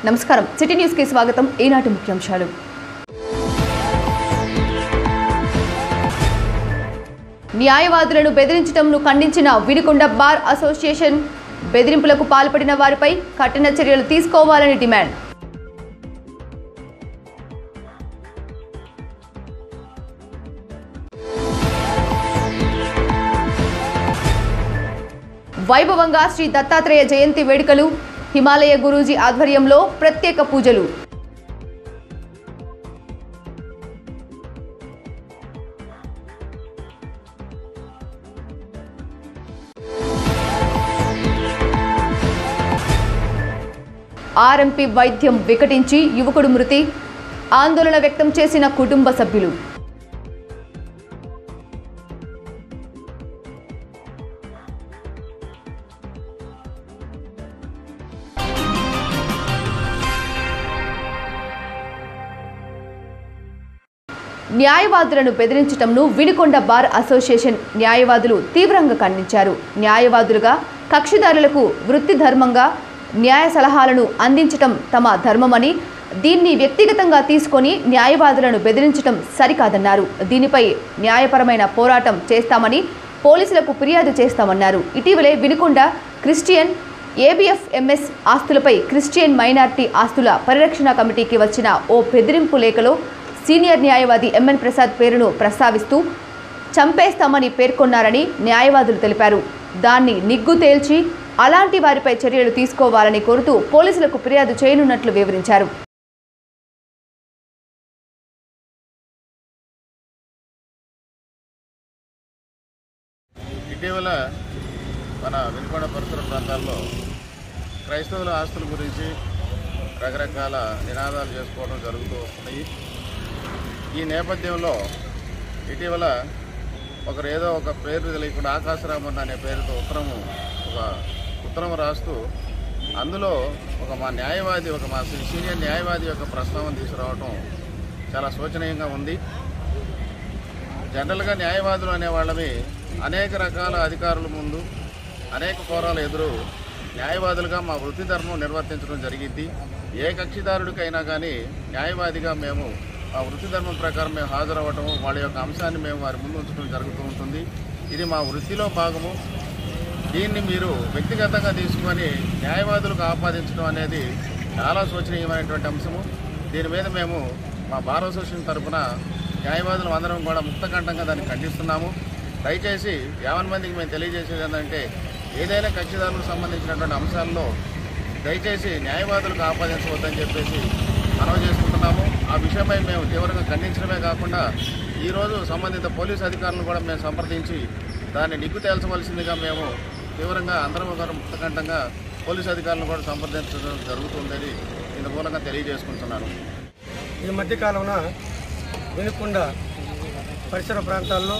నమస్కారం సిటీ న్యూస్కి స్వాగతం ఈనాటి ముఖ్యాంశాలు న్యాయవాదులను బెదిరించడంను ఖండించిన వినుకొండ బార్ అసోసియేషన్ బెదిరింపులకు పాల్పడిన వారిపై కఠిన చర్యలు తీసుకోవాలని డిమాండ్ వైభవంగా శ్రీ దత్తాత్రేయ జయంతి వేడుకలు హిమాలయ గురూజీ ఆధ్వర్యంలో ప్రత్యేక పూజలు ఆర్ఎంపీ వైద్యం వికటించి యువకుడు మృతి ఆందోళన వ్యక్తం చేసిన కుటుంబ సభ్యులు న్యాయవాదులను బెదిరించటంను వినుకొండ బార్ అసోసియేషన్ న్యాయవాదులు తీవ్రంగా ఖండించారు న్యాయవాదులుగా కక్షిదారులకు వృత్తి ధర్మంగా న్యాయ సలహాలను అందించటం తమ ధర్మమని దీన్ని వ్యక్తిగతంగా తీసుకొని న్యాయవాదులను బెదిరించటం సరికాదన్నారు దీనిపై న్యాయపరమైన పోరాటం చేస్తామని పోలీసులకు ఫిర్యాదు చేస్తామన్నారు ఇటీవలే వినుకొండ క్రిస్టియన్ ఏబిఎఫ్ ఎంఎస్ ఆస్తులపై క్రిస్టియన్ మైనార్టీ ఆస్తుల పరిరక్షణ కమిటీకి వచ్చిన ఓ బెదిరింపు లేఖలో సీనియర్ న్యాయవాది ఎంఎన్ ప్రసాద్ పేరును ప్రస్తావిస్తూ చంపేస్తామని పేర్కొన్నారని న్యాయవాదులు తెలిపారు దాన్ని నిగ్గు తేల్చి అలాంటి వారిపై చర్యలు తీసుకోవాలని కోరుతూ పోలీసులకు ఫిర్యాదు చేయనున్నట్లు వివరించారు ఇటీవల మన వెనుకొండ పరిసర ప్రాంతాల్లో క్రైస్తవుల ఆస్తుల గురించి రకరకాల నినాదాలు చేసుకోవడం జరుగుతూ వస్తున్నాయి ఈ నేపథ్యంలో ఇటీవల ఒకరు ఏదో ఒక పేరు తెలియకుండా ఆకాశరామన్ అనే పేరుతో ఉత్తరము ఒక ఉత్తరం రాస్తూ అందులో ఒక మా న్యాయవాది ఒక మా సీనియర్ న్యాయవాది యొక్క ప్రస్తావన తీసుకురావడం చాలా శోచనీయంగా ఉంది జనరల్గా న్యాయవాదులు అనే వాళ్ళమి అనేక రకాల అధికారుల ముందు అనేక కోరాలు ఎదురు న్యాయవాదులుగా మా వృత్తి ధర్మం నిర్వర్తించడం జరిగింది ఏ కక్షిదారుడికైనా కానీ న్యాయవాదిగా మేము మా వృత్తి ధర్మం ప్రకారం మేము హాజరవ్వటం వాళ్ళ యొక్క అంశాన్ని మేము వారి ముందు ఉంచడం జరుగుతూ ఉంటుంది ఇది మా వృత్తిలో భాగము దీన్ని మీరు వ్యక్తిగతంగా తీసుకొని న్యాయవాదులకు ఆపాదించడం అనేది చాలా శోచనీయమైనటువంటి అంశము దీని మీద మేము మా బార్ అసోసియేషన్ తరఫున న్యాయవాదులు అందరం కూడా ముక్తకంఠంగా దాన్ని ఖండిస్తున్నాము దయచేసి యావన్ మందికి మేము తెలియజేసేది ఏంటంటే ఏదైనా కక్షిదారులకు సంబంధించినటువంటి అంశాల్లో దయచేసి న్యాయవాదులకు ఆపాదించవద్దని చెప్పేసి మనవి చేసుకుంటున్నాము ఆ విషయమై మేము తీవ్రంగా ఖండించడమే కాకుండా ఈరోజు సంబంధిత పోలీసు అధికారులను కూడా మేము సంప్రదించి దాన్ని నిగ్గు తేల్చవలసిందిగా మేము తీవ్రంగా అందరం గారు ముక్తకంఠంగా పోలీసు అధికారులను కూడా సంప్రదించడం జరుగుతుందని ఇందు మూలంగా తెలియజేసుకుంటున్నాను ఈ మధ్యకాలంలో వినుకొండ పరిసర ప్రాంతాల్లో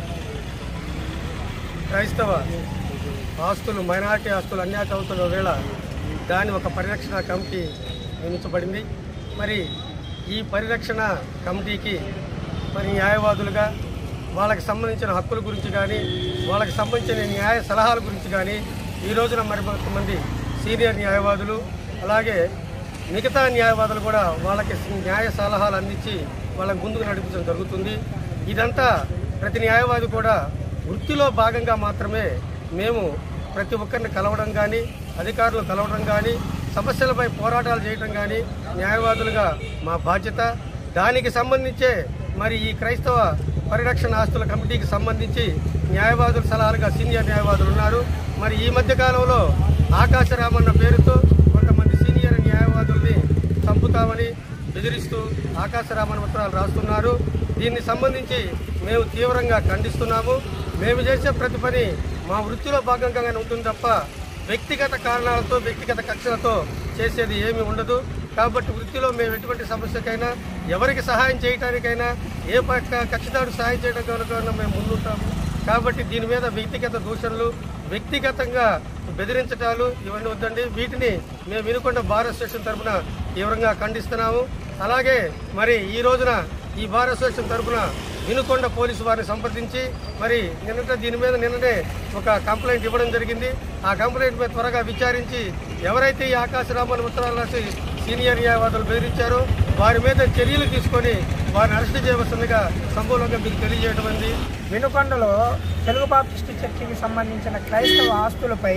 క్రైస్తవ ఆస్తులు మైనారిటీ ఆస్తులు అన్యాయ అవుతున్న వేళ దాని ఒక పరిరక్షణ కమిటీ నియమించబడింది మరి ఈ పరిరక్షణ కమిటీకి మరి న్యాయవాదులుగా వాళ్ళకి సంబంధించిన హక్కుల గురించి కానీ వాళ్ళకి సంబంధించిన న్యాయ సలహాల గురించి కానీ ఈ రోజున మరి కొంతమంది సీనియర్ న్యాయవాదులు అలాగే మిగతా న్యాయవాదులు కూడా వాళ్ళకి న్యాయ సలహాలు అందించి వాళ్ళకి ముందుకు నడిపించడం జరుగుతుంది ఇదంతా ప్రతి న్యాయవాది కూడా వృత్తిలో భాగంగా మాత్రమే మేము ప్రతి ఒక్కరిని కలవడం కానీ అధికారులు కలవడం కానీ సమస్యలపై పోరాటాలు చేయడం కానీ న్యాయవాదులుగా మా బాధ్యత దానికి సంబంధించే మరి ఈ క్రైస్తవ పరిరక్షణ ఆస్తుల కమిటీకి సంబంధించి న్యాయవాదుల సలహాలుగా సీనియర్ న్యాయవాదులు ఉన్నారు మరి ఈ మధ్య కాలంలో ఆకాశరామన్న పేరుతో కొంతమంది సీనియర్ న్యాయవాదుల్ని చంపుతామని బెదిరిస్తూ ఆకాశరామన్ ఉత్తరాలు రాస్తున్నారు దీన్ని సంబంధించి మేము తీవ్రంగా ఖండిస్తున్నాము మేము చేసే ప్రతి పని మా వృత్తిలో భాగంగానే ఉంటుంది తప్ప వ్యక్తిగత కారణాలతో వ్యక్తిగత కక్షలతో చేసేది ఏమీ ఉండదు కాబట్టి వృత్తిలో మేము ఎటువంటి సమస్యకైనా ఎవరికి సహాయం చేయడానికైనా ఏ పక్క కక్షదారు సహాయం చేయడానికైనా మేము ముందుంటాము కాబట్టి దీని మీద వ్యక్తిగత దూషణలు వ్యక్తిగతంగా బెదిరించటాలు ఇవన్నీ వద్దండి వీటిని మేము వినుకొండ బార్ అసోసియేషన్ తరఫున తీవ్రంగా ఖండిస్తున్నాము అలాగే మరి ఈ రోజున ఈ బార్ అసోసియేషన్ తరఫున వినుకొండ పోలీసు వారిని సంప్రదించి మరి నిన్నట దీని మీద నిన్ననే ఒక కంప్లైంట్ ఇవ్వడం జరిగింది ఆ కంప్లైంట్ మీద త్వరగా విచారించి ఎవరైతే ఈ ఆకాశరామన్ ఉత్తరాలు రాసి సీనియర్ న్యాయవాదులు బెదిరించారు వారి మీద చర్యలు తీసుకొని వారిని అరెస్ట్ చేయవలసిందిగా సంపూర్ణంగా మీకు తెలియజేయడం ఉంది వినుకొండలో తెలుగు బాప్టిస్టు చర్చికి సంబంధించిన క్రైస్తవ ఆస్తులపై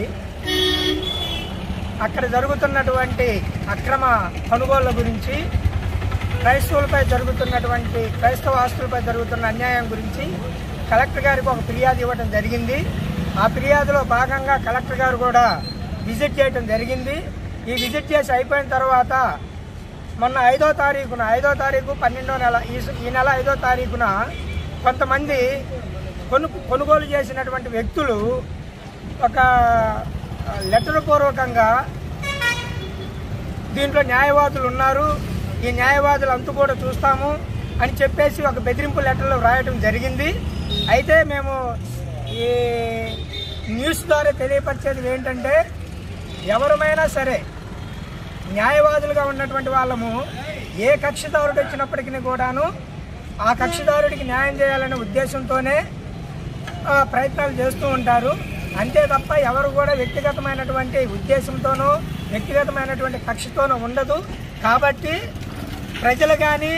అక్కడ జరుగుతున్నటువంటి అక్రమ కొనుగోళ్ల గురించి క్రైస్తవులపై జరుగుతున్నటువంటి క్రైస్తవ ఆస్తులపై జరుగుతున్న అన్యాయం గురించి కలెక్టర్ గారికి ఒక ఫిర్యాదు ఇవ్వడం జరిగింది ఆ ఫిర్యాదులో భాగంగా కలెక్టర్ గారు కూడా విజిట్ చేయడం జరిగింది ఈ విజిట్ చేసి అయిపోయిన తర్వాత మొన్న ఐదో తారీఖున ఐదో తారీఖు పన్నెండో నెల ఈ ఈ నెల ఐదో తారీఖున కొంతమంది కొను కొనుగోలు చేసినటువంటి వ్యక్తులు ఒక ఆ, లెటర్ పూర్వకంగా దీంట్లో న్యాయవాదులు ఉన్నారు ఈ న్యాయవాదులు అంతు కూడా చూస్తాము అని చెప్పేసి ఒక బెదిరింపు లెటర్లో రాయటం జరిగింది అయితే మేము ఈ న్యూస్ ద్వారా తెలియపరిచేది ఏంటంటే ఎవరమైనా సరే న్యాయవాదులుగా ఉన్నటువంటి వాళ్ళము ఏ కక్షిదారుడు వచ్చినప్పటికీ కూడాను ఆ కక్షిదారుడికి న్యాయం చేయాలనే ఉద్దేశంతోనే ఆ, ప్రయత్నాలు చేస్తూ ఉంటారు అంతే తప్ప ఎవరు కూడా వ్యక్తిగతమైనటువంటి ఉద్దేశంతోనో వ్యక్తిగతమైనటువంటి కక్షతోనో ఉండదు కాబట్టి ప్రజలు కానీ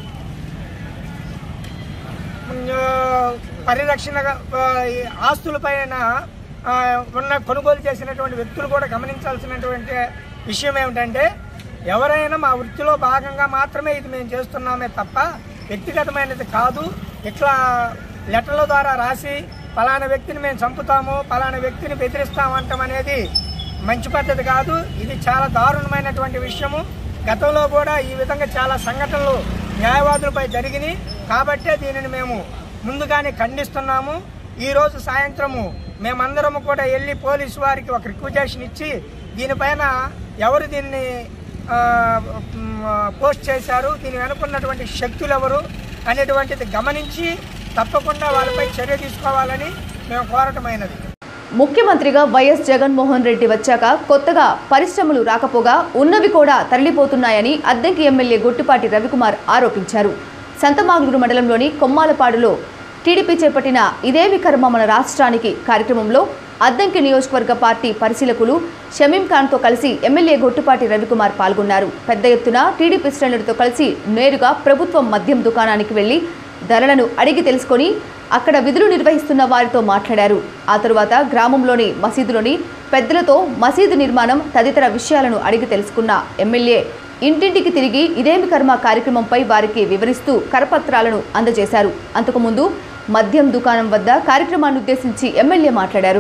పరిరక్షణ ఆస్తులపైన ఆ, ఉన్న కొనుగోలు చేసినటువంటి వ్యక్తులు కూడా గమనించాల్సినటువంటి విషయం ఏమిటంటే ఎవరైనా మా వృత్తిలో భాగంగా మాత్రమే ఇది మేము చేస్తున్నామే తప్ప వ్యక్తిగతమైనది కాదు ఇట్లా లెటర్ల ద్వారా రాసి పలానా వ్యక్తిని మేము చంపుతాము పలానా వ్యక్తిని బెదిరిస్తాము అంటాం అనేది మంచి పద్ధతి కాదు ఇది చాలా దారుణమైనటువంటి విషయము గతంలో కూడా ఈ విధంగా చాలా సంఘటనలు న్యాయవాదులపై జరిగినాయి కాబట్టే దీనిని మేము ముందుగానే ఖండిస్తున్నాము ఈ రోజు సాయంత్రము మేమందరము కూడా వెళ్ళి పోలీసు వారికి ఒక రిక్వజేషన్ ఇచ్చి దీనిపైన ఎవరు దీన్ని ఆ, మ్, పోస్ట్ చేశారు దీని వెనుకున్నటువంటి శక్తులు ఎవరు అనేటువంటిది గమనించి తప్పకుండా వాళ్ళపై చర్య తీసుకోవాలని మేము కోరటమైనది ముఖ్యమంత్రిగా వైఎస్ జగన్మోహన్ రెడ్డి వచ్చాక కొత్తగా పరిశ్రమలు రాకపోగా ఉన్నవి కూడా తరలిపోతున్నాయని అద్దెంకి ఎమ్మెల్యే గొట్టుపాటి రవికుమార్ ఆరోపించారు సంతమాగులూరు మండలంలోని కొమ్మాలపాడులో టీడీపీ చేపట్టిన ఇదేమి కర్మ మన రాష్ట్రానికి కార్యక్రమంలో అద్దంకి నియోజకవర్గ పార్టీ పరిశీలకులు షమీం ఖాన్తో కలిసి ఎమ్మెల్యే గొట్టుపాటి రవికుమార్ పాల్గొన్నారు పెద్ద ఎత్తున టీడీపీ శ్రేణులతో కలిసి నేరుగా ప్రభుత్వం మద్యం దుకాణానికి వెళ్లి ధరలను అడిగి తెలుసుకొని అక్కడ విధులు నిర్వహిస్తున్న వారితో మాట్లాడారు ఆ తరువాత గ్రామంలోని మసీదులోని పెద్దలతో మసీదు నిర్మాణం తదితర విషయాలను అడిగి తెలుసుకున్న ఎమ్మెల్యే ఇంటింటికి తిరిగి ఇదేమి కర్మ కార్యక్రమంపై వారికి వివరిస్తూ కరపత్రాలను అందజేశారు అంతకుముందు మద్యం దుకాణం వద్ద కార్యక్రమాన్ని ఉద్దేశించి ఎమ్మెల్యే మాట్లాడారు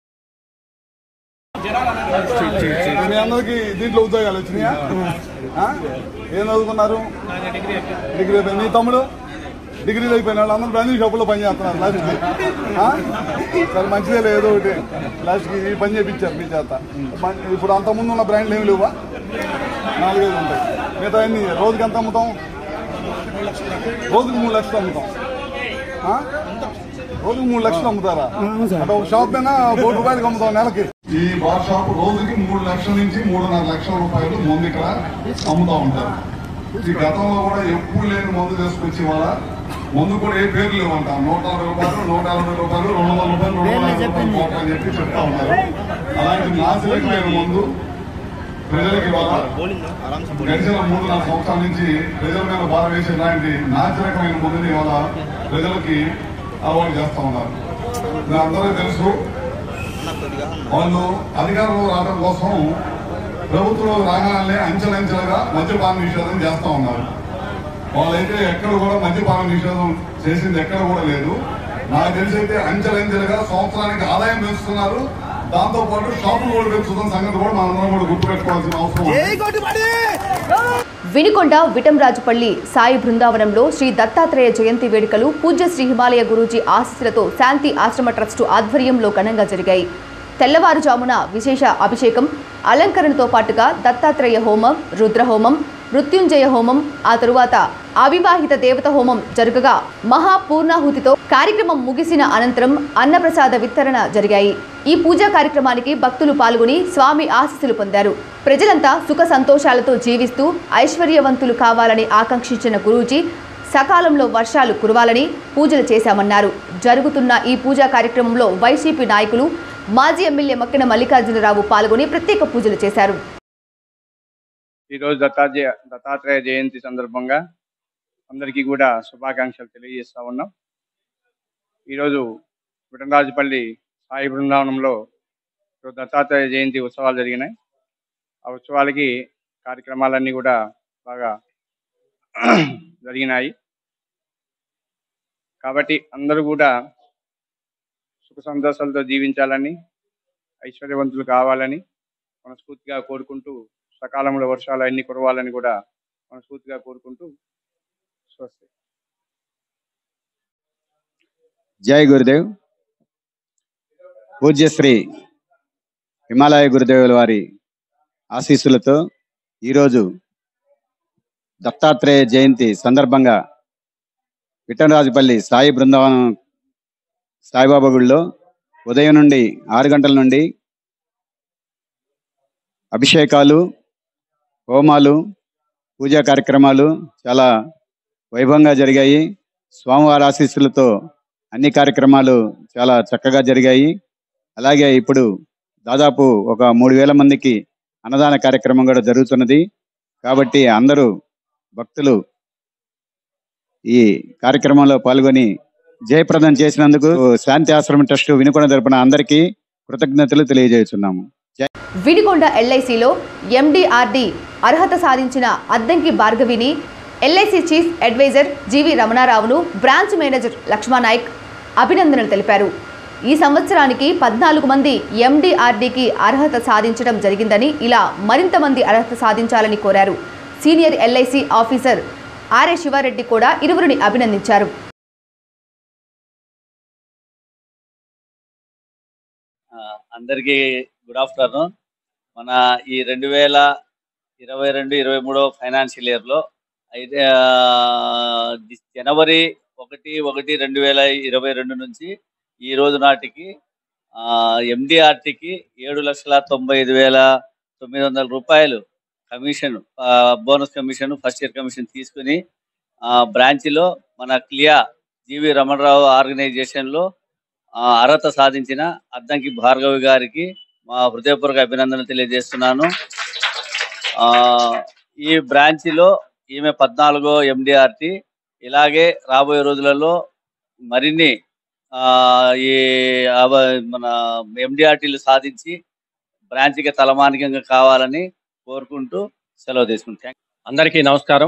మీ అందరికి దీంట్లో ఉద్యోగాలు వచ్చినాయా ఆ? ఏం చదువుకున్నారు డిగ్రీ అయిపోయింది నీ తమ్ముడు డిగ్రీలు అయిపోయిన వాళ్ళు అందరూ బ్రాండింగ్ షాపులో పని చేస్తున్నారు లాస్ట్కి ఆ? సరే మంచిదే లేదు ఒకటి లాస్ట్కి ఈ పని చేయించారు మీ చేత మం- ఇప్పుడు అంత ముందు ఉన్న బ్రాండ్లు ఏమి లేవా నాలుగైదు ఉంటాయి మిగతా అన్ని రోజుకి ఎంత అమ్ముతాం రోజుకి మూడు లక్షలు అమ్ముతాం ఆ? రోజుకి మూడు లక్షలు అమ్ముతారా అంటే ఒక షాప్ అయినా కోటి రూపాయలకి అమ్ముతాం నెలకి ఈ బార్ షాప్ రోజుకి మూడు లక్షల నుంచి మూడున్నర లక్షల రూపాయలు మందు ఇక్కడ అమ్ముతా ఉంటారు ఈ గతంలో కూడా ఎప్పుడు లేని మందు తీసుకొచ్చి వాళ్ళ మందు కూడా ఏ పేర్లు లేవంట నూట అరవై రూపాయలు నూట యాభై రూపాయలు రెండు వందల రూపాయలు రెండు వందల యాభై రూపాయలు కోట అని చెప్పి చెప్తా ఉన్నారు అలాంటి నాశనమైన మందు ప్రజలకి ఇవాళ గడిచిన మూడు నాలుగు సంవత్సరాల నుంచి ప్రజల మీద భారం వేసే ఇలాంటి నాచరకమైన మందుని ఇవాళ ప్రజలకి అలవాటు చేస్తా ఉన్నారు ఇది అందరికీ తెలుసు వాళ్ళు అధికారంలో రావడం కోసం ప్రభుత్వంలో రాగానే అంచెలంచెలుగా మద్యపాన నిషేధం చేస్తా ఉన్నారు వాళ్ళైతే ఎక్కడ కూడా మద్యపాన నిషేధం చేసింది ఎక్కడ కూడా లేదు నాకు తెలిసి అయితే అంచెలంచెలుగా సంవత్సరానికి ఆదాయం పెంచుతున్నారు దాంతో పాటు షాపులు కూడా పెంచుతున్న సంగతి కూడా మనందరం కూడా గుర్తుపెట్టుకోవాల్సిన అవసరం ఉంది. వినుకొండ విటంరాజుపల్లి సాయి బృందావనంలో శ్రీ దత్తాత్రేయ జయంతి వేడుకలు పూజ్య శ్రీ హిమాలయ గురూజీ ఆశీస్సులతో శాంతి ఆశ్రమ ట్రస్టు ఆధ్వర్యంలో ఘనంగా జరిగాయి తెల్లవారుజామున విశేష అభిషేకం అలంకరణతో పాటుగా దత్తాత్రేయ హోమం రుద్రహోమం మృత్యుంజయ హోమం ఆ తరువాత అవివాహిత దేవత హోమం జరగగా మహాపూర్ణాహుతితో కార్యక్రమం ముగిసిన అనంతరం అన్నప్రసాద వితరణ జరిగాయి ఈ పూజా కార్యక్రమానికి భక్తులు పాల్గొని స్వామి ఆశీస్సులు పొందారు ప్రజలంతా సుఖ సంతోషాలతో జీవిస్తూ ఐశ్వర్యవంతులు కావాలని ఆకాంక్షించిన గురూజీ సకాలంలో వర్షాలు కురవాలని పూజలు చేశామన్నారు జరుగుతున్న ఈ పూజా కార్యక్రమంలో వైసీపీ నాయకులు మాజీ ఎమ్మెల్యే మక్కిన మల్లికార్జునరావు పాల్గొని ప్రత్యేక పూజలు చేశారు ఈరోజు దత్తాత్రేయ దత్తాత్రేయ జయంతి సందర్భంగా అందరికీ కూడా శుభాకాంక్షలు తెలియజేస్తా ఉన్నాం ఈరోజు విటనరాజుపల్లి సాయి బృందావనంలో ఈరోజు దత్తాత్రేయ జయంతి ఉత్సవాలు జరిగినాయి ఆ ఉత్సవాలకి కార్యక్రమాలన్నీ కూడా బాగా జరిగినాయి కాబట్టి అందరూ కూడా సుఖ సంతోషాలతో జీవించాలని ఐశ్వర్యవంతులు కావాలని మనస్ఫూర్తిగా కోరుకుంటూ సకాలంలో వర్షాలు అన్ని కురవాలని కూడా మనస్ఫూర్తిగా కోరుకుంటూ స్వస్తి జై గురుదేవ్ పూజ్యశ్రీ హిమాలయ గురుదేవుల వారి ఆశీస్సులతో ఈరోజు దత్తాత్రేయ జయంతి సందర్భంగా విఠనరాజుపల్లి సాయి బృందావనం సాయిబాబా గుడిలో ఉదయం నుండి ఆరు గంటల నుండి అభిషేకాలు హోమాలు పూజా కార్యక్రమాలు చాలా వైభవంగా జరిగాయి స్వామివారి ఆశీస్సులతో అన్ని కార్యక్రమాలు చాలా చక్కగా జరిగాయి అలాగే ఇప్పుడు దాదాపు ఒక మూడు వేల మందికి అన్నదాన కార్యక్రమం కూడా జరుగుతున్నది కాబట్టి అందరూ భక్తులు ఈ కార్యక్రమంలో పాల్గొని జయప్రదం చేసినందుకు శాంతి ఆశ్రమం ట్రస్ట్ వినుకొండ తరపున అందరికీ కృతజ్ఞతలు తెలియజేస్తున్నాము విడికొండ ఎల్ఐసిలో ఎండిఆర్డి అర్హత సాధించిన అద్దంకి భార్గవిని ఎల్ఐసి చీఫ్ అడ్వైజర్ జీవి రమణారావును బ్రాంచ్ మేనేజర్ లక్ష్మానాయక్ అభినందనలు తెలిపారు ఈ సంవత్సరానికి పద్నాలుగు మంది ఎండిఆర్డీకి అర్హత సాధించడం జరిగిందని ఇలా మరింత మంది అర్హత సాధించాలని కోరారు senior LIC officer RA Sivareddy కూడా ఇరువురిని అభినందించారు ఆ, అందరికీ గుడ్ ఆఫ్టర్నూన్ మన ఈ రెండు వేల ఇరవై రెండు ఇరవై మూడో ఫైనాన్షియల్ ఇయర్లో అయితే ఆ, ది- జనవరి ఒకటి ఒకటి రెండు వేల ఇరవై రెండు నుంచి ఈ రోజు నాటికి ఎండిఆర్టీకి ఏడు లక్షల తొంభై ఐదు వేల తొమ్మిది వందల రూపాయలు commission bonus commission first year commission తీసుకుని ఆ, బ్రాంచ్లో మన క్లియా జీవి రమణరావు ఆర్గనైజేషన్లో ఆ, అర్హత సాధించిన అద్దంకి భార్గవి గారికి మా హృదయపూర్వక అభినందనలు తెలియజేస్తున్నాను ఆ, ఈ బ్రాంచ్లో ఈమె పద్నాలుగో ఎండిఆర్టీ ఇలాగే రాబోయే రోజులలో మరిన్ని ఆ, ఈ అవ- మన ఎండిఆర్టీలు సాధించి బ్రాంచ్కి తలమానికంగా కావాలని కోరుకుంటూ సెలవు తీసుకుంటాం అందరికీ నమస్కారం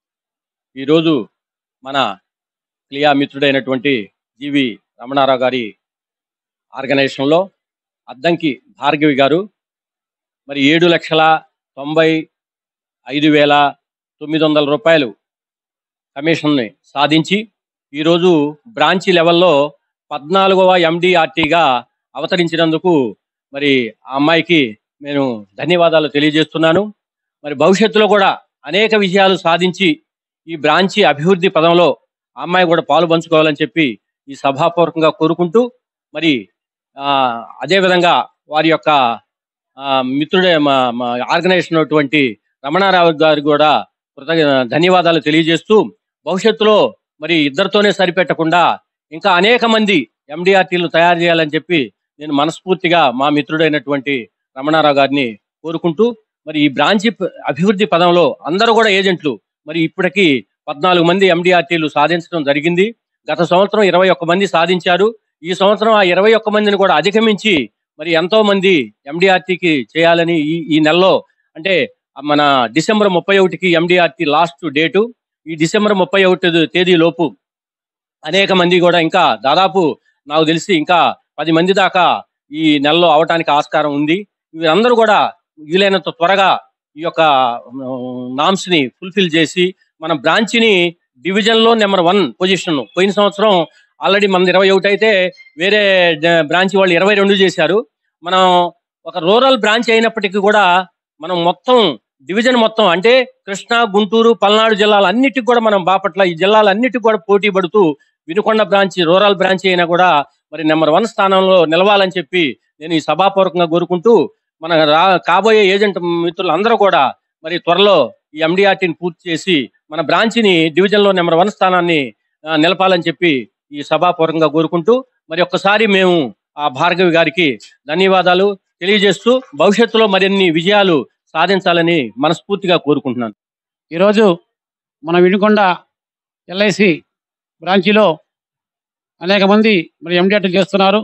ఈరోజు మన క్లియా మిత్రుడైనటువంటి జీవి రమణారావు గారి ఆర్గనైజేషన్లో అద్దంకి భార్గవి గారు మరి ఏడు లక్షల తొంభై ఐదు వేల తొమ్మిది వందల రూపాయలు కమిషన్ని సాధించి ఈరోజు బ్రాంచి లెవెల్లో పద్నాలుగవ ఎండిఆర్టీగా అవతరించినందుకు మరి ఆ అమ్మాయికి నేను ధన్యవాదాలు తెలియజేస్తున్నాను మరి భవిష్యత్తులో కూడా అనేక విజయాలు సాధించి ఈ బ్రాంచి అభివృద్ధి పదంలో ఆ అమ్మాయి కూడా పాలు పంచుకోవాలని చెప్పి ఈ సభాపూర్వకంగా కోరుకుంటూ మరి ఆ, అదేవిధంగా వారి యొక్క ఆ, మిత్రుడే మా మా ఆర్గనైజేషన్ ఉన్నటువంటి రమణారావు గారికి కూడా కృతజ్ఞ ధన్యవాదాలు తెలియజేస్తూ భవిష్యత్తులో మరి ఇద్దరితోనే సరిపెట్టకుండా ఇంకా అనేక మంది ఎండిఆర్టీలు తయారు చేయాలని చెప్పి నేను మనస్ఫూర్తిగా మా మిత్రుడైనటువంటి రమణారావు గారిని కోరుకుంటూ మరి ఈ బ్రాంచి ప- అభివృద్ధి పదంలో అందరూ కూడా ఏజెంట్లు మరి ఇప్పటికి పద్నాలుగు మంది ఎండిఆర్టీలు సాధించడం జరిగింది గత సంవత్సరం ఇరవై ఒక్క మంది సాధించారు ఈ సంవత్సరం ఆ ఇరవై ఒక్క మందిని కూడా అధిగమించి మరి ఎంతో మంది ఎండిఆర్టీకి చేయాలని ఈ ఈ నెలలో అంటే మన డిసెంబర్ ముప్పై ఒకటికి ఎండిఆర్టీ లాస్ట్ డేటు ఈ డిసెంబర్ ముప్పై ఒకటి తేదీ లోపు అనేక మంది కూడా ఇంకా దాదాపు నాకు తెలిసి ఇంకా పది మంది దాకా ఈ నెలలో అవటానికి ఆస్కారం ఉంది వీరందరూ కూడా వీలైనంత త్వరగా ఈ యొక్క నామ్స్ ని ఫుల్ఫిల్ చేసి మన బ్రాంచ్ని డివిజన్ లో నెంబర్ వన్ పొజిషన్ పోయిన సంవత్సరం ఆల్రెడీ మన ఇరవై ఒకటి అయితే వేరే బ్రాంచ్ వాళ్ళు ఇరవై రెండు చేశారు మనం ఒక రూరల్ బ్రాంచ్ అయినప్పటికీ కూడా మనం మొత్తం డివిజన్ మొత్తం అంటే కృష్ణా గుంటూరు పల్నాడు జిల్లాలు అన్నిటికి కూడా మనం బాపట్ల ఈ జిల్లాలన్నిటికి కూడా పోటీ పడుతూ వినుకొండ బ్రాంచ్ రూరల్ బ్రాంచ్ అయినా కూడా మరి నెంబర్ వన్ స్థానంలో నిలవాలని చెప్పి నేను ఈ సభాపూర్వకంగా కోరుకుంటూ మన రా కాబోయే ఏజెంట్ మిత్రులందరూ కూడా మరి త్వరలో ఈ ఎండిఆర్టీని పూర్తి చేసి మన బ్రాంచ్ని డివిజన్లో నెంబర్ వన్ స్థానాన్ని ఆ, నిలపాలని చెప్పి ఈ సభాపూర్వకంగా కోరుకుంటూ మరి ఒక్కసారి మేము ఆ భార్గవి గారికి ధన్యవాదాలు తెలియజేస్తూ భవిష్యత్తులో మరిన్ని విజయాలు సాధించాలని మనస్ఫూర్తిగా కోరుకుంటున్నాను ఈరోజు మన వినుకొండ ఎల్ఐసి బ్రాంచీలో అనేక మంది మరి ఎండిఎట్ చేస్తున్నారు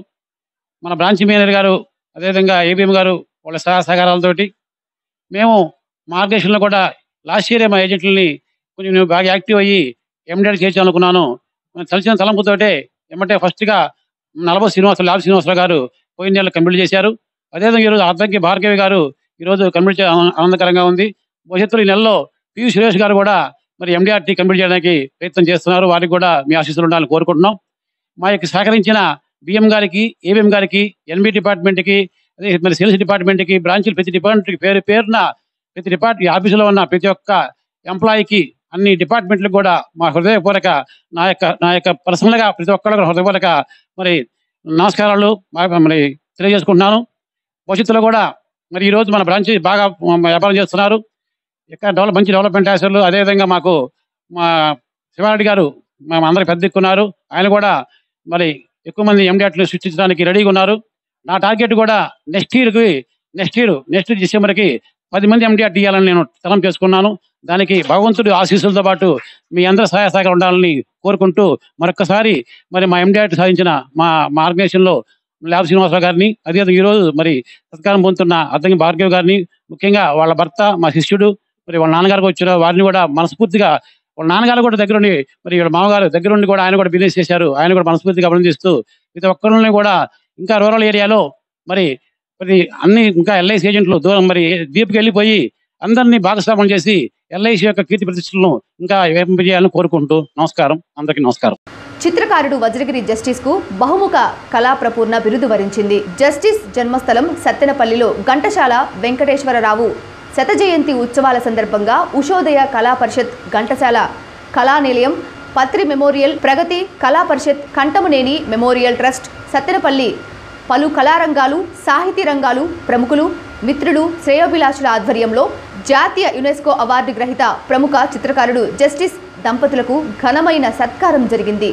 మన బ్రాంచ్ మేనేజర్ గారు అదేవిధంగా ఏబిఎం గారు వాళ్ళ సహాయ సహకారాలతోటి మేము మార్గదర్శనంలో కూడా లాస్ట్ ఇయరే మా ఏజెంట్లని కొంచెం నేను బాగా యాక్టివ్ అయ్యి ఎండిఎట్ చేయొచ్చు అనుకున్నాను తలచిన తలంపుతోటే ఏమంటే ఫస్ట్గా నలభై శ్రీనివాస లాల్ శ్రీనివాసరావు గారు పోయిన నెల కంప్లీట్ చేశారు అదేవిధంగా ఈరోజు అద్దంకి భార్గవి గారు ఈరోజు కంప్లీట్ చే- ఆనంద- ఆనందకరంగా ఉంది భవిష్యత్తులో ఈ నెలలో పియు సురేష్ గారు కూడా మరి ఎండిఆర్టీ కంప్లీట్ చేయడానికి ప్రయత్నం చేస్తున్నారు వారికి కూడా మీ ఆశీస్సులు ఉండాలని కోరుకుంటున్నాం మా యొక్క సహకరించిన బిఎం గారికి ఏబిఎం గారికి ఎన్బి డిపార్ట్మెంట్కి అదే మరి సేల్స్ డిపార్ట్మెంట్కి బ్రాంచీలు ప్రతి డిపార్ట్మెంట్కి పేరు పేరున ప్రతి డిపార్ట్ ఆఫీసులో ఉన్న ప్రతి ఒక్క ఎంప్లాయీకి అన్ని డిపార్ట్మెంట్లకు కూడా మా హృదయపూర్వక నా యొక్క నా యొక్క పర్సనల్గా ప్రతి ఒక్కరికి హృదయపూర్వక మరి నమస్కారాలు మా- మరి తెలియజేసుకుంటున్నాను భవిష్యత్తులో కూడా మరి ఈ రోజు మన బ్రాంచ్ బాగా మ- వ్యాపారం చేస్తున్నారు ఇక్కడ డెవలప్ మంచి డెవలప్మెంట్ ఆఫీసర్లు అదేవిధంగా మాకు మా శివారెడ్డి గారు మా అందరికి పెద్ద దిక్కున్నారు ఆయన కూడా మరి ఎక్కువ మంది ఎండిఆట్లు సృష్టించడానికి రెడీగా ఉన్నారు నా టార్గెట్ కూడా నెక్స్ట్ ఇయర్కి నెక్స్ట్ ఇయర్ నెక్స్ట్ డిసెంబర్కి పది మంది ఎండిఆర్ ఇవ్వాలని నేను తలం చేసుకున్నాను దానికి భగవంతుడి ఆశీస్సులతో పాటు మీ అందరి సహాయ సహకారం ఉండాలని కోరుకుంటూ మరొకసారి మరి మా ఎండిఆర్ సాధించిన మా మా ఆర్గనైజేషన్లో ల్యాబ్ శ్రీనివాసరావు గారిని అదేవిధంగా ఈరోజు మరి సత్కారం పొందుతున్న అద్దంకి భార్గవ్ గారిని ముఖ్యంగా వాళ్ళ భర్త మా శిష్యుడు మరి వాళ్ళ నాన్నగారికి వచ్చిన వారిని కూడా మనస్ఫూర్తిగా వాళ్ళ నాన్నగారు కూడా దగ్గరుండి మరి వాళ్ళ మామగారు దగ్గరుండి కూడా ఆయన కూడా బిజినెస్ చేశారు ఆయన కూడా మనస్ఫూర్తిగా అభినందిస్తూ ప్రతి ఒక్కరిని కూడా ఇంకా రూరల్ ఏరియాలో మరి మరి అన్ని ఇంకా ఎల్ఐసి ఏజెంట్లు దూరం మరి దీపుకి వెళ్ళిపోయి అందరినీ భాగస్వామ్యం చేసి ఎల్ఐసి యొక్క కీర్తి ప్రతిష్టలను ఇంకా చేయాలని కోరుకుంటూ నమస్కారం అందరికీ నమస్కారం చిత్రకారుడు వజ్రగిరి జస్టిస్ కు బహుముఖ కళాప్రపూర్ణ బిరుదు వరించింది జస్టిస్ జన్మస్థలం సత్తెనపల్లిలో ఘంటశాల వెంకటేశ్వరరావు శత జయంతి ఉత్సవాల సందర్భంగా ఉషోదయ కళా పరిషత్ ఘంటశాల కళానిలయం పత్రి memorial Pragathi Kala Parishat Kantamaneni memorial trust Sattenapalli పలు కళారంగాలు సాహితీ రంగాలు ప్రముఖులు మిత్రులు శ్రేయోభిలాషుల ఆధ్వర్యంలో జాతీయ యునెస్కో అవార్డు గ్రహీత ప్రముఖ చిత్రకారుడు జస్టిస్ దంపతులకు ఘనమైన సత్కారం జరిగింది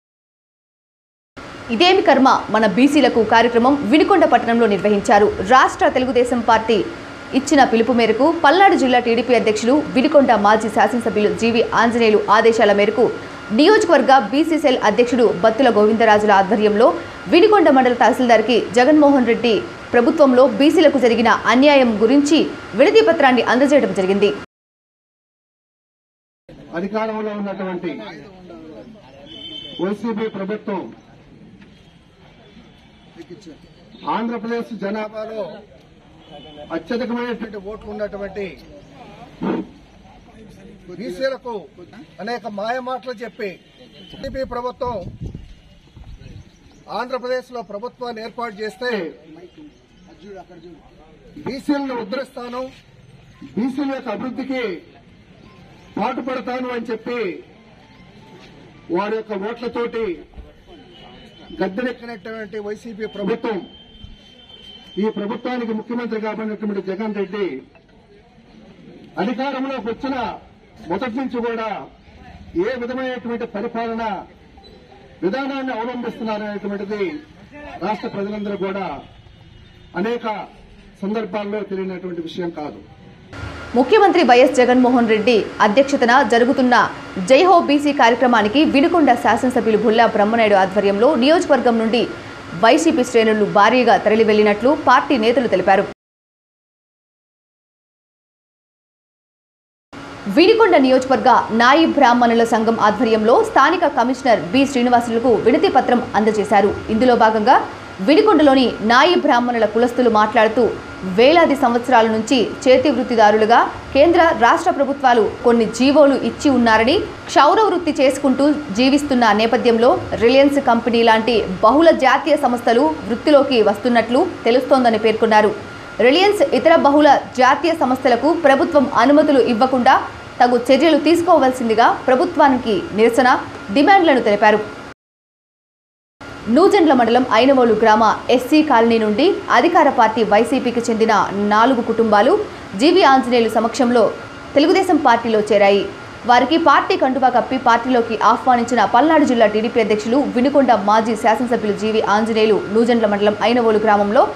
ఇదేమి కర్మ మన బీసీలకు కార్యక్రమం వినుకొండ పట్టణంలో నిర్వహించారు రాష్ట్ర తెలుగుదేశం పార్టీ ఇచ్చిన పిలుపు మేరకు పల్నాడు జిల్లా టీడీపీ అధ్యక్షులు వినుకొండ మాజీ శాసనసభ్యులు జీవి ఆంజనేయులు ఆదేశాల మేరకు నియోజకవర్గ బీసీసీఎల్ అధ్యక్షుడు బత్తుల గోవిందరాజుల ఆధ్వర్యంలో వినుకొండ మండల తహసీల్దార్కి జగన్మోహన్ రెడ్డి ప్రభుత్వంలో బీసీలకు జరిగిన అన్యాయం గురించి విడతి పత్రాన్ని అందజేయడం జరిగింది అధికారంలో ఉన్నటువంటి వైసీపీ ప్రభుత్వం ఆంధ్రప్రదేశ్ జనాభాలో అత్యధికమైనటువంటి ఓట్లు ఉన్నటువంటి బీసీలకు అనేక మాయ మాటలు చెప్పి టీడీపీ ప్రభుత్వం ఆంధ్రప్రదేశ్ లో ప్రభుత్వాన్ని ఏర్పాటు చేస్తే బీసీలను ఉద్ధరిస్తాను బీసీల యొక్క అభివృద్ధికి పాటుపడతాను అని చెప్పి వారి యొక్క ఓట్లతోటి గద్దెనెక్కినటువంటి వైసీపీ ప్రభుత్వం ఈ ప్రభుత్వానికి ముఖ్యమంత్రి కాబడినటువంటి జగన్ రెడ్డి అధికారంలోకి వచ్చిన మొదటి నుంచి కూడా ఏ విధమైనటువంటి పరిపాలన విధానాన్ని అవలంబిస్తున్నారనేటువంటిది రాష్ట్ర ప్రజలందరూ కూడా అనేక సందర్భాల్లో తెలియనటువంటి విషయం కాదు ముఖ్యమంత్రి వైఎస్ జగన్మోహన్ రెడ్డి అధ్యక్షతన జరుగుతున్న జైహో బీసీ కార్యక్రమానికి వినుకొండ శాసనసభ్యులు భుల్లా బ్రహ్మనాయుడు ఆధ్వర్యంలో నియోజకవర్గం నుండి వైసీపీ శ్రేణులు భారీగా తరలి వెళ్లినట్లు పార్టీ నేతలు తెలిపారు వినికొండ నియోజకవర్గ నాయి బ్రాహ్మణుల సంఘం ఆధ్వర్యంలో స్థానిక కమిషనర్ బి శ్రీనివాసులకు వినతి పత్రం అందజేశారు ఇందులో భాగంగా వినికొండలోని నాయి బ్రాహ్మణుల కులస్తులు మాట్లాడుతూ వేలాది సంవత్సరాల నుంచి చేతి వృత్తిదారులుగా కేంద్ర రాష్ట్ర ప్రభుత్వాలు కొన్ని జీవోలు ఇచ్చి ఉన్నారని క్షౌర వృత్తి చేసుకుంటూ జీవిస్తున్న నేపథ్యంలో రిలయన్స్ కంపెనీ లాంటి బహుళ జాతీయ సంస్థలు వృత్తిలోకి వస్తున్నట్లు తెలుస్తోందని పేర్కొన్నారు రిలయన్స్ ఇతర బహుళ జాతీయ సంస్థలకు ప్రభుత్వం అనుమతులు ఇవ్వకుండా తగు చర్యలు తీసుకోవాల్సిందిగా ప్రభుత్వానికి నిరసన డిమాండ్లను తెలిపారు నూజెండ్ల మండలం ఐనవోలు గ్రామ ఎస్సీ కాలనీ నుండి అధికార పార్టీ వైసీపీకి చెందిన నాలుగు కుటుంబాలు జీవి ఆంజనేయులు సమక్షంలో తెలుగుదేశం పార్టీలో చేరాయి వారికి పార్టీ కండువా కప్పి పార్టీలోకి ఆహ్వానించిన పల్నాడు జిల్లా టీడీపీ అధ్యక్షులు వినుకొండ మాజీ శాసనసభ్యులు జీవి ఆంజనేయులు నూజెండ్ల మండలం ఐనవోలు గ్రామంలో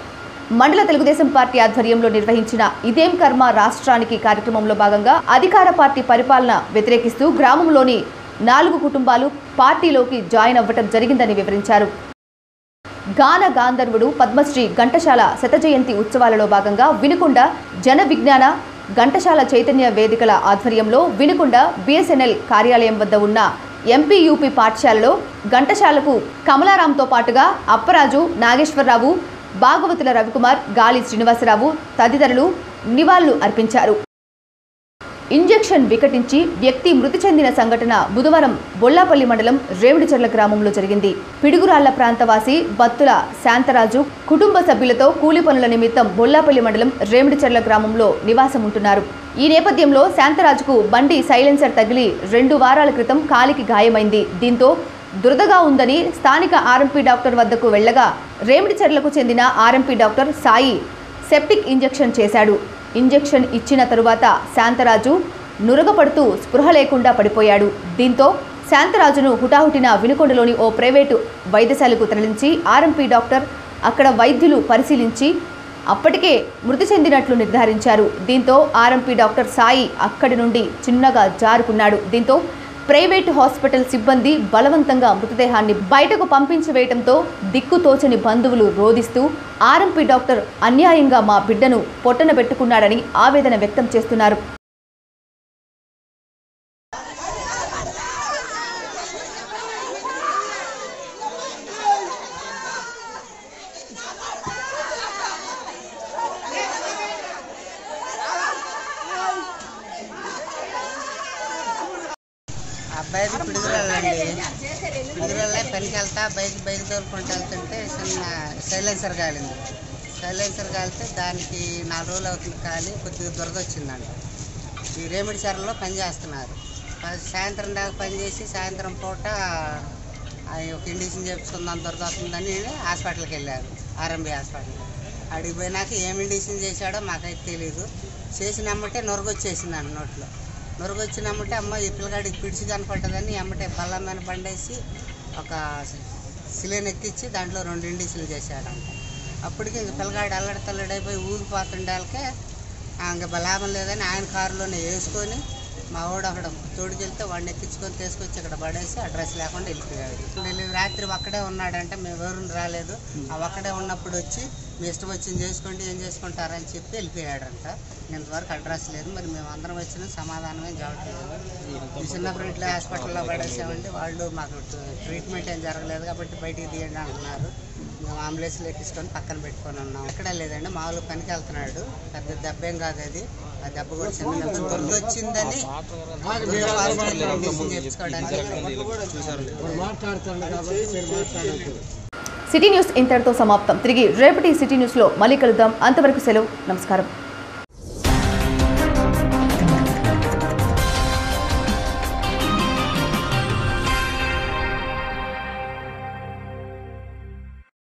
మండల తెలుగుదేశం పార్టీ ఆధ్వర్యంలో నిర్వహించిన ఇదేం కర్మ రాష్ట్రానికి కార్యక్రమంలో భాగంగా అధికార పార్టీ పరిపాలన వ్యతిరేకిస్తూ గ్రామంలోని నాలుగు కుటుంబాలు పార్టీలోకి జాయిన్ అవ్వటం జరిగిందని వివరించారు గాన గాంధర్వుడు పద్మశ్రీ ఘంటశాల శత జయంతి ఉత్సవాలలో భాగంగా వినుకొండ జన విజ్ఞాన ఘంటశాల చైతన్య వేదికల ఆధ్వర్యంలో వినుకొండ బిఎస్ఎన్ఎల్ కార్యాలయం వద్ద ఉన్న ఎంపీయూపీ పాఠశాలలో ఘంటశాలకు కమలారాంతో పాటుగా అప్పరాజు నాగేశ్వరరావు భాగవతుల రవికుమార్ గాలి శ్రీనివాసరావు తదితరులు నివాళులు అర్పించారు ఇంజెక్షన్ వికటించి వ్యక్తి మృతి చెందిన సంఘటన బుధవారం బొల్లాపల్లి మండలం రేవుడిచెర్ల గ్రామంలో జరిగింది పిడుగురాళ్ల ప్రాంతవాసి బత్తుల శాంతరాజు కుటుంబ సభ్యులతో కూలి పనుల నిమిత్తం బొల్లాపల్లి మండలం రేవుడిచెర్ల గ్రామంలో నివాసం ఉంటున్నారు ఈ నేపథ్యంలో శాంతరాజుకు బండి సైలెన్సర్ తగిలి రెండు వారాల క్రితం కాలికి గాయమైంది దీంతో దురదగా ఉందని స్థానిక ఆర్ఎంపీ డాక్టర్ వద్దకు వెళ్లగా రేమిడిచెర్లకు చెందిన RMP doctor Sai septic injection చేశాడు ఇంజెక్షన్ ఇచ్చిన తరువాత శాంతరాజు నురగపడుతూ స్పృహ లేకుండా పడిపోయాడు దీంతో శాంతరాజును హుటాహుటిన వినుకొండలోని ఓ ప్రైవేటు వైద్యశాలకు తరలించి ఆర్ఎంపీ డాక్టర్ అక్కడ వైద్యులు పరిశీలించి అప్పటికే మృతి చెందినట్లు నిర్ధారించారు దీంతో ఆర్ఎంపీ డాక్టర్ సాయి అక్కడి నుండి చిన్నగా జారుకున్నాడు దీంతో ప్రైవేటు హాస్పిటల్ సిబ్బంది బలవంతంగా మృతదేహాన్ని బయటకు పంపించి వేయడంతో దిక్కుతోచని బంధువులు రోధిస్తూ ఆర్ఎంపీ డాక్టర్ అన్యాయంగా మా బిడ్డను పొట్టన పెట్టుకున్నాడని ఆవేదన వ్యక్తం చేస్తున్నారు అబ్బాయిది పిడుగురాళ్ళండి పిడుగురాళ్ళే పనికి వెళ్తా బైక్ బైక్ తోలుకుంటూ వెళ్తుంటే చిన్న సైలెన్సర్ కాలింది సైలెన్సర్ కాలితే దానికి నాలుగు రోజులు అవుతుంది కాలి కొద్దిగా దురద వచ్చిందంట ఈ రేమిడి చెరలో పని చేస్తున్నారు ప- సాయంత్రం దాకా పని చేసి సాయంత్రం పూట ఆ ఒక ఇండిషన్ చెప్పుకుందాం దురద వస్తుందని హాస్పిటల్కి వెళ్ళారు ఆర్ఎంబి హాస్పిటల్ అడిగి పోయినాక ఏం ఇండిషన్ చేశాడో మాకైతే తెలియదు చేసినమ్మటే నొరగొచ్చేసిందండి నోట్లో నొరగొచ్చినమ్మటే అమ్మ ఈ పిల్లగాడికి పిడిచి కనపడ్డదని అమ్మటే బల్ల మీద బండేసి ఒక సిలిన్ ఎక్కించి దాంట్లో రెండు ఇండిషన్లు చేశాడంట అప్పటికి ఇంక పిల్లగాడు అల్లడి తల్లడైపోయి ఊగిపోతుండాలకే ఇంకా లాభం లేదని ఆయన కారులోనే వేసుకొని మా వాడు అక్కడ తోడుకెళ్తే వాడిని ఎక్కించుకొని తీసుకొచ్చి ఇక్కడ పడేసి అడ్రస్ లేకుండా వెళ్ళిపోయాడు వెళ్ళి రాత్రి ఒక్కడే ఉన్నాడంటే మేము ఎవరు రాలేదు ఆ ఒక్కడే ఉన్నప్పుడు వచ్చి మీ ఇష్టం వచ్చింది చేసుకోండి ఏం చేసుకుంటారని చెప్పి వెళ్ళిపోయాడంట ఇంతవరకు అడ్రస్ లేదు మరి మేము అందరం వచ్చిన సమాధానమే జరగట్లేదు ఈ చిన్నప్పుడు ఇట్లా హాస్పిటల్లో పడేసామండి వాళ్ళు మాకు ట్రీట్మెంట్ ఏం జరగలేదు కాబట్టి బయటికి తీయండి అంటున్నారు మేము అంబులెన్స్లో ఎక్కించుకొని పక్కన పెట్టుకొని ఉన్నాం ఎక్కడ లేదండి మామూలు పనికి వెళ్తున్నాడు పెద్ద దెబ్బ ఏం కాదు అది ఆ దెబ్బ కూడా చిన్న దెబ్బ దురద వచ్చిందని దురద పాజిటివ్ ఇంజెక్షన్ చేయించుకోవడానికి సిటీ న్యూస్ ఇంతటితో సమాప్తం తిరిగి రేపటి సిటీ న్యూస్లో మళ్ళీ కలుద్దాం అంతవరకు సెలవు నమస్కారం